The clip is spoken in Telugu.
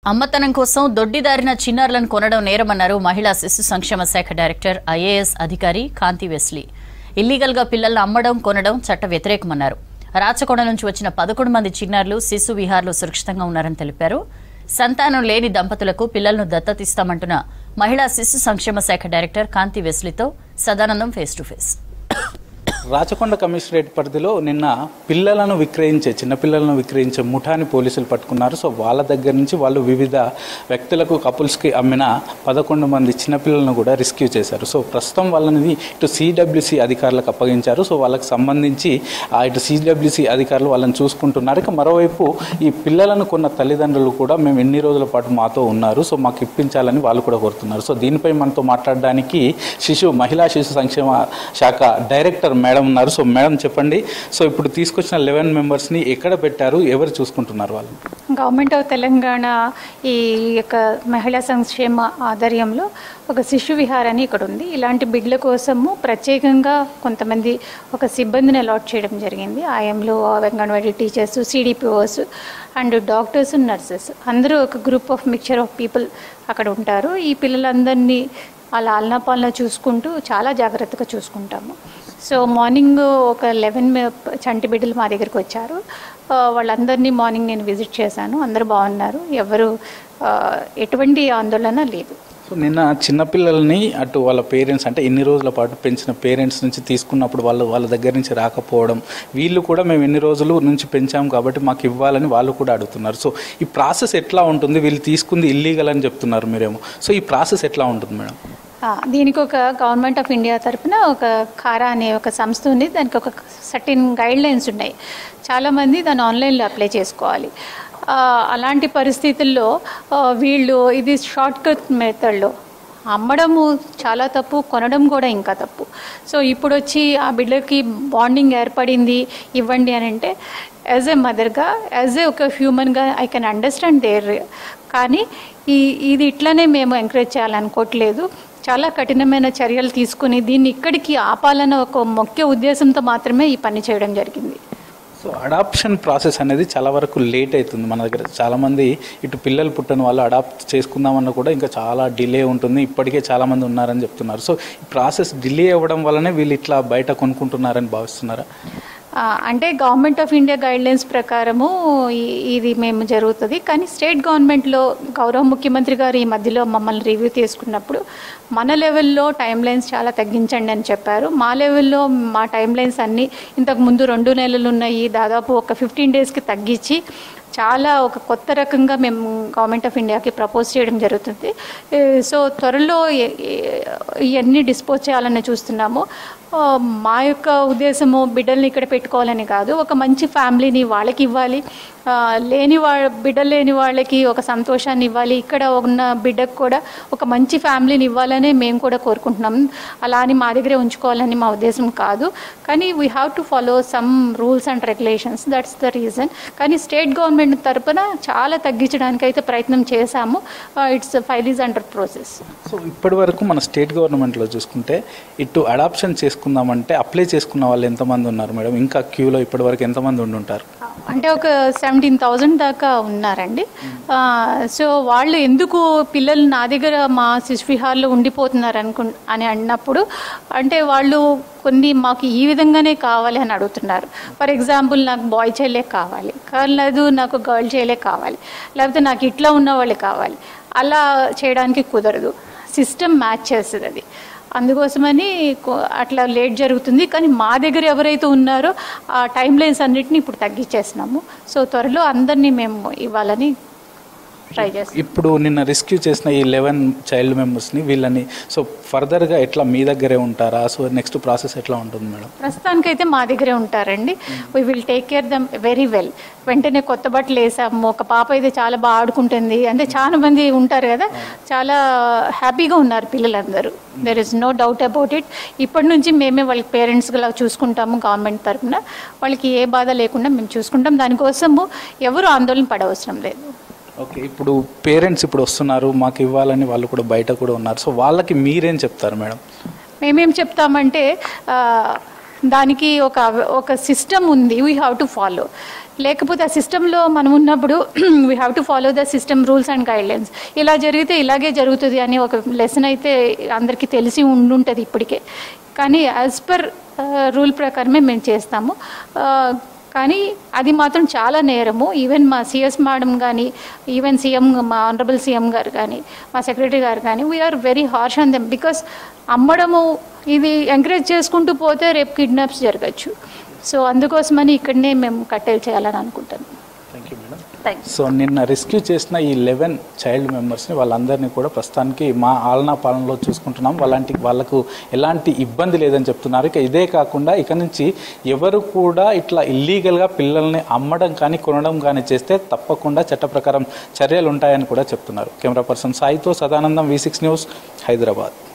అమ్మతనం కోసం దొడ్డిదారిన చిన్నారులను కొనడం నేరమన్నారు మహిళా శిశు సంక్షేమ శాఖ డైరెక్టర్ ఐఏఎస్ అధికారి కాంతి వెస్లీ ఇల్లీగల్ గా పిల్లలను అమ్మడం కొనడం చట్ట వ్యతిరేకమన్నారు రాచకొండ నుంచి వచ్చిన పదకొండు మంది చిన్నారులు శిశు విహార్లో సురక్షితంగా ఉన్నారని తెలిపారు సంతానం లేని దంపతులకు పిల్లలను దత్తతిస్తామంటున్న మహిళా శిశు సంక్షేమ శాఖ డైరెక్టర్ కాంతి వెస్లీతో Sadanandam face to face Rachakonda commissionerate పరిధిలో నిన్న పిల్లలను విక్రయించే చిన్నపిల్లలను విక్రయించే ముఠాని పోలీసులు పట్టుకున్నారు సో వాళ్ళ దగ్గర నుంచి వాళ్ళు వివిధ వ్యక్తులకు కపుల్స్కి అమ్మిన పదకొండు మంది చిన్నపిల్లలను కూడా రెస్క్యూ చేశారు సో ప్రస్తుతం వాళ్ళని ఇటు సిడబ్ల్యూసి అధికారులకు అప్పగించారు సో వాళ్ళకి సంబంధించి ఆ ఇటు సిడబ్ల్యూసి అధికారులు వాళ్ళని చూసుకుంటున్నారు ఇక మరోవైపు ఈ పిల్లలను కొన్న తల్లిదండ్రులు కూడా మేము ఎన్ని రోజుల పాటు మాతో ఉన్నారు సో మాకు ఇప్పించాలని వాళ్ళు కూడా కోరుతున్నారు సో దీనిపై మనతో మాట్లాడడానికి శిశు మహిళా శిశు సంక్షేమ శాఖ డైరెక్టర్ మేడం ఉన్నారు సో మేడం చెప్పండి సో ఇప్పుడు తీసుకొచ్చిన లెవెన్ మెంబర్స్ని ఎక్కడ పెట్టారు ఎవరు చూసుకుంటున్నారు వాళ్ళు గవర్నమెంట్ ఆఫ్ తెలంగాణ ఈ యొక్క మహిళా సంక్షేమ ఆధ్వర్యంలో ఒక శిశు విహార్ అని ఇక్కడ ఉంది ఇలాంటి బిడ్ల కోసము ప్రత్యేకంగా కొంతమంది ఒక సిబ్బందిని అలాట్ చేయడం జరిగింది ఆయంలో anganwadi teachers CDPOs and doctors nurses అందరూ ఒక group of mixture of people అక్కడ ఉంటారు ఈ పిల్లలందరినీ వాళ్ళ ఆలనా పాలన చూసుకుంటూ చాలా జాగ్రత్తగా చూసుకుంటాము సో మార్నింగ్ ఒక లెవెన్ చంటి బిడ్డలు మా దగ్గరికి వచ్చారు ఆ, వాళ్ళందరినీ మార్నింగ్ నేను విజిట్ చేశాను అందరూ బాగున్నారు ఎవరు ఆ, ఎటువంటి ఆందోళన లేదు సో నిన్న చిన్నపిల్లల్ని అటు వాళ్ళ పేరెంట్స్ అంటే ఎన్ని రోజుల పాటు పెంచిన పేరెంట్స్ నుంచి తీసుకున్నప్పుడు వాళ్ళు వాళ్ళ దగ్గర నుంచి రాకపోవడం వీళ్ళు కూడా మేము ఎన్ని రోజులు నుంచి పెంచాం కాబట్టి మాకు ఇవ్వాలని వాళ్ళు కూడా అడుగుతున్నారు సో ఈ ప్రాసెస్ ఎట్లా ఉంటుంది వీళ్ళు తీసుకుంది ఇల్లీగల్ అని చెప్తున్నారు మీరేమో సో ఈ ప్రాసెస్ ఎట్లా ఉంటుంది మేడం ఆ, దీనికి ఒక గవర్నమెంట్ ఆఫ్ ఇండియా తరపున ఒక కారా అనే ఒక సంస్థ ఉంది దానికి ఒక సర్టిన్ గైడ్ లైన్స్ ఉన్నాయి చాలామంది దాన్ని ఆన్లైన్లో అప్లై చేసుకోవాలి ఆ, అలాంటి పరిస్థితుల్లో ఆ, వీళ్ళు ఇది షార్ట్ కట్ మెథడ్లో అమ్మడము చాలా తప్పు కొనడం కూడా ఇంకా తప్పు సో ఇప్పుడు వచ్చి ఆ బిడ్డకి బాండింగ్ ఏర్పడింది ఇవ్వండి అని అంటే యాజ్ ఏ మదర్గా యాజ్ ఏ ఒక హ్యూమన్గా ఐ కెన్ అండర్స్టాండ్ దేర్ కానీ ఈ ఇది ఇట్లానే మేము ఎంకరేజ్ చేయాలనుకోవట్లేదు చాలా కఠినమైన చర్యలు తీసుకుని దీన్ని ఇక్కడికి ఆపాలన్న ఒక ముఖ్య ఉద్దేశంతో మాత్రమే ఈ పని చేయడం జరిగింది సో అడాప్షన్ ప్రాసెస్ అనేది చాలా వరకు లేట్ అవుతుంది మన దగ్గర చాలామంది ఇటు పిల్లలు పుట్టని వాళ్ళు అడాప్ట్ చేసుకుందామన్నా కూడా ఇంకా చాలా డిలే ఉంటుంది ఇప్పటికే చాలామంది ఉన్నారని చెప్తున్నారు సో ఈ ప్రాసెస్ డిలే అవ్వడం వల్లనే వీళ్ళు ఇట్లా బయట కొనుక్కుంటున్నారని భావిస్తున్నారా ఆ, అంటే గవర్నమెంట్ ఆఫ్ ఇండియా గైడ్లైన్స్ ప్రకారము ఈ- ఇది మేము జరుగుతుంది కానీ స్టేట్ గవర్నమెంట్లో గౌరవ ముఖ్యమంత్రి గారు ఈ మధ్యలో మమ్మల్ని రివ్యూ తీసుకున్నప్పుడు మన లెవెల్లో టైం లైన్స్ చాలా తగ్గించండి అని చెప్పారు మా లెవెల్లో మా టైం లైన్స్ అన్నీ ఇంతకు ముందు రెండు నెలలు ఉన్నాయి దాదాపు ఒక ఫిఫ్టీన్ డేస్కి తగ్గించి చాలా ఒక కొత్త రకంగా మేము గవర్నమెంట్ ఆఫ్ ఇండియాకి ప్రపోజ్ చేయడం జరుగుతుంది ఏ, సో త్వరలో ఏ- ఏ- ఇవన్నీ డిస్పోజ్ చేయాలని చూస్తున్నాము ఆ, మా యొక్క ఉద్దేశము బిడ్డల్ని ఇక్కడ పెట్టుకోవాలని కాదు ఒక మంచి ఫ్యామిలీని వాళ్ళకి ఇవ్వాలి ఆ, లేని వా బిడ్డలు లేని వాళ్ళకి ఒక సంతోషాన్ని ఇవ్వాలి ఇక్కడ ఉన్న బిడ్డకు కూడా ఒక మంచి ఫ్యామిలీని ఇవ్వాలనే మేము కూడా కోరుకుంటున్నాం అలా అని మా దగ్గరే ఉంచుకోవాలని మా ఉద్దేశం కాదు కానీ we have to follow some rules and regulations that's the reason కానీ స్టేట్ గవర్నమెంట్ తరపున చాలా తగ్గించడానికి అయితే ప్రయత్నం చేశాము it's file is under process so ఇప్పటి వరకు మన స్టేట్ గవర్నమెంట్లో చూసుకుంటే ఇటు అడాప్షన్ చేసుకుందామంటే అప్లై చేసుకున్న వాళ్ళు ఎంతమంది ఉన్నారు మేడం ఇంకా క్యూలో ఇప్పటి వరకు ఎంతమంది ఉండి ఉంటారు అంటే ఒక సెవెంటీన్ థౌజండ్ దాకా ఉన్నారండి ఆ, సో వాళ్ళు ఎందుకు పిల్లలు నా దగ్గర మా శిశువిహార్లో ఉండిపోతున్నారు అనుకు అని అన్నప్పుడు అంటే వాళ్ళు కొన్ని మాకు ఈ విధంగానే కావాలి అని అడుగుతున్నారు ఫర్ ఎగ్జాంపుల్ నాకు బాయ్ చైల్డే కావాలి లేదు నాకు గర్ల్ చైల్డే కావాలి లేకపోతే నాకు ఇట్లా ఉన్న వాళ్ళే కావాలి అలా చేయడానికి కుదరదు సిస్టమ్ మ్యాచ్ చేస్తుంది అది అందుకోసమని కొ- అట్లా లేట్ జరుగుతుంది కానీ మా దగ్గర ఎవరైతే ఉన్నారో ఆ టైం లైన్స్ అన్నిటిని ఇప్పుడు తగ్గించేస్తున్నాము సో త్వరలో అందరినీ మేము ఇవ్వాలని ట్రై చేస్తాం ఇప్పుడు నిన్న రెస్క్యూ చేసిన ఈ లెవెన్ చైల్డ్ మెంబర్స్ని వీళ్ళని సో ఫర్దర్గా ఎట్లా మీ దగ్గరే ఉంటారా సో నెక్స్ట్ ప్రాసెస్ ఎట్లా ఉంటుంది మేడం ప్రస్తుతానికైతే మా దగ్గరే ఉంటారండి we will take care them very well వెంటనే కొత్త బట్టలు వేసాము ఒక పాప అయితే చాలా బాగా ఆడుకుంటుంది అంటే చాలా మంది ఉంటారు కదా చాలా హ్యాపీగా ఉన్నారు పిల్లలందరూ there is no doubt about it ఇప్పటి నుంచి మేమే వాళ్ళకి పేరెంట్స్గా చూసుకుంటాము గవర్నమెంట్ తరఫున వాళ్ళకి ఏ బాధ లేకుండా మేము చూసుకుంటాం దానికోసము ఎవరు ఆందోళన పడవసరం లేదు ఓకే ఇప్పుడు పేరెంట్స్ ఇప్పుడు వస్తున్నారు మాకు ఇవ్వాలని వాళ్ళు కూడా బయట కూడా ఉన్నారు సో వాళ్ళకి మీరేం చెప్తారు మేడం మేమేం చెప్తామంటే ఆ, దానికి ఒక ఒక సిస్టమ్ ఉంది వీ హ్యావ్ టు ఫాలో లేకపోతే ఆ సిస్టంలో మనం ఉన్నప్పుడు we have to follow the system rules and guidelines ఇలా జరిగితే ఇలాగే జరుగుతుంది అని ఒక లెసన్ అయితే అందరికీ తెలిసి ఉండుంటుంది ఇప్పటికే కానీ యాజ్ పర్ రూల్ ప్రకారమే మేము చేస్తాము ఆ, కానీ అది మాత్రం చాలా నేరము ఈవెన్ మా సిఎస్ మేడం కానీ ఈవెన్ సీఎం మా ఆనరబుల్ సీఎం గారు కానీ మా సెక్రటరీ గారు కానీ we're very harsh on them because అమ్మడము ఇది ఎంకరేజ్ చేసుకుంటూ పోతే రేపు కిడ్నాప్స్ జరగచ్చు సో అందుకోసమని ఇక్కడనే మేము కట్టెలు చేయాలని అనుకుంటాను thank you madam thanks so నిన్న రెస్క్యూ చేసిన ఈ లెవెన్ చైల్డ్ మెంబర్స్ని వాళ్ళందరినీ కూడా ప్రస్తుతానికి మా ఆలనా పాలనలో చూసుకుంటున్నాం వాళ్ళంటి వాళ్ళకు ఎలాంటి ఇబ్బంది లేదని చెప్తున్నారు ఇక ఇదే కాకుండా ఇక నుంచి ఎవరు కూడా ఇట్లా ఇల్లీగల్గా పిల్లల్ని అమ్మడం కానీ కొనడం కానీ చేస్తే తప్పకుండా చట్ట ప్రకారం చర్యలు ఉంటాయని కూడా చెప్తున్నారు కెమెరా పర్సన్ సాయితో Sadanandam V six news Hyderabad